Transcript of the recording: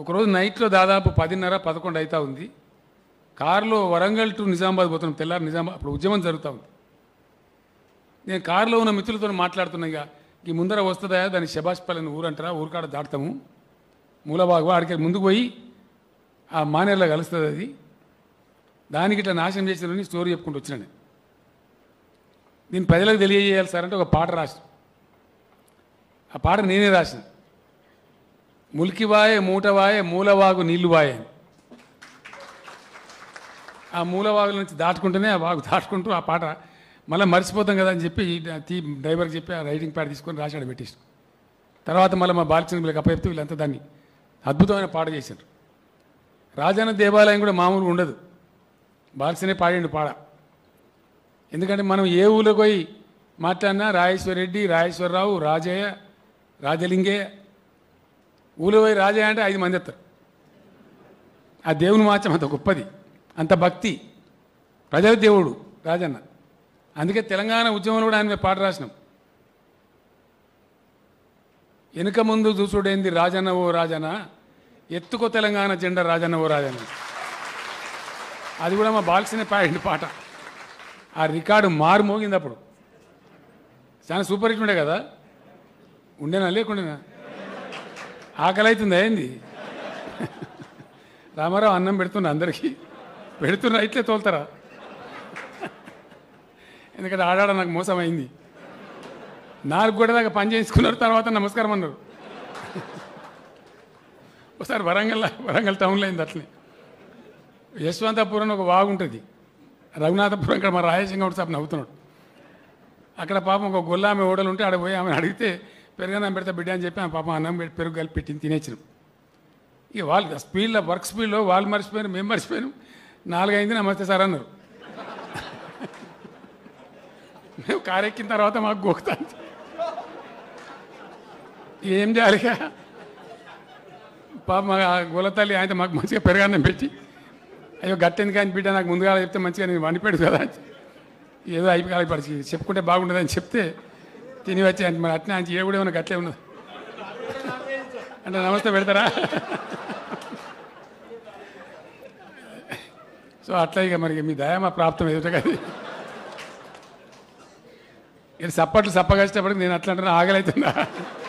ఒకరోజు నైట్లో దాదాపు పదిన్నర పదకొండు అవుతా ఉంది కారులో వరంగల్ టు నిజామాబాద్ పోతున్నాం తెల్లారి నిజామాబాద్ అప్పుడు ఉద్యమం జరుగుతూ ఉంది నేను కారులో ఉన్న మిత్రులతో మాట్లాడుతున్నా ఇక ఈ ముందర వస్తుందా దాని శబాష్పల్లిని ఊరు అంటారా ఊరికాడ దాటుతాము మూలబాగు ఆడికి ముందుకు పోయి ఆ మానేర్లో కలుస్తుంది అది దానికి ఇట్లా నాశనం చేసిన స్టోరీ చెప్పుకుంటూ వచ్చిన నేను దీన్ని ప్రజలకు తెలియజేయాలి సార్ అంటే ఒక పాట రాసిన ఆ పాట నేనే రాసిన ములికివాయే మూటవాయే మూలవాగు నీళ్లువాయే అని ఆ మూలవాగుల నుంచి దాటుకుంటూనే ఆ వాగు దాటుకుంటూ ఆ పాట మళ్ళీ మర్చిపోతాం కదా అని చెప్పి తీ డ్రైవర్కి చెప్పి ఆ రైటింగ్ ప్యాడ్ తీసుకొని రాశాడు పెట్టేసాడు తర్వాత మళ్ళీ మా బాలచంద్ర వీళ్ళకి అప్పచెప్తే వీళ్ళంతా దాన్ని అద్భుతమైన పాట చేశారు రాజాన దేవాలయం కూడా మామూలుగా ఉండదు బాలసనే పాడిండు పాడ ఎందుకంటే మనం ఏ ఊళ్ళోకి పోయి మాట్లాడినా రాజేశ్వర రెడ్డి రాజేశ్వరరావు రాజయ్య రాజలింగయ్య ఊళ్ళో పోయి రాజయ్య అంటే ఐదు మంది వస్తారు ఆ దేవుని మాత్రం అంత గొప్పది అంత భక్తి ప్రజల దేవుడు రాజన్న అందుకే తెలంగాణ ఉద్యమంలో కూడా ఆయన మీద పాట రాసినాం వెనుక ముందు చూసుడేంది రాజన్న ఓ రాజన్న ఎత్తుకో తెలంగాణ జెండా రాజన్న ఓ రాజన్న అది కూడా మా బాల్సిన పాడింది పాట ఆ రికార్డు మారు మోగింది అప్పుడు చాలా సూపర్ హిట్ ఉండే కదా ఉండేనా లేకుండేనా ఆకలి అవుతుందా ఏంది రామారావు అన్నం పెడుతున్నా అందరికీ పెడుతున్నా ఇట్లే తోలుతారా ఎందుకంటే ఆడాడ నాకు మోసం అయింది నాలుగు కూడా దాకా పని చేసుకున్నారు తర్వాత నమస్కారం అన్నారు ఒకసారి వరంగల్ వరంగల్ టౌన్లో అయింది అట్లనే యశ్వంతపురం అని ఒక వాగు ఉంటుంది రఘునాథపురం ఇక్కడ మా రాజేశంగౌడ్ సాబ్ నవ్వుతున్నాడు అక్కడ పాపం ఒక గొల్లామె ఓడలు ఉంటే ఆడ పోయి ఆమె అడిగితే పెరుగన్నం పెడితే బిడ్డ అని చెప్పి ఆ పాపం అన్నం పెట్టి పెరుగు కలిపి పెట్టి తినేచ్చినాం ఇక వాళ్ళు స్పీడ్లో వర్క్ స్పీడ్లో వాళ్ళు మర్చిపోయారు మేము మర్చిపోయాను నాలుగైంది నమస్తే సార్ అన్నారు మేము కారు ఎక్కిన తర్వాత మాకు గోకుతా ఏం చేయాలిగా పాప మా గోలతల్లి ఆయన మాకు మంచిగా పెరగాన్నం పెట్టి అయ్యో గట్టెందుకు కానీ బిడ్డ నాకు ముందుగా చెప్తే మంచిగా నేను వండిపెడు కదా ఏదో అయిపోయి పరిచి చెప్పుకుంటే బాగుండదని చెప్తే తిని వచ్చి అంటే మరి అట్నే ఆయన ఏ కూడా ఏమైనా గట్లే ఉన్నది అంటే నమస్తే పెడతారా సో అట్లా ఇక మరి మీ దయ మా ప్రాప్తం ఎదుట కదా ఇది సప్పట్లు సప్పగచ్చేటప్పటికి నేను అట్లా అంటే ఆగలవుతుందా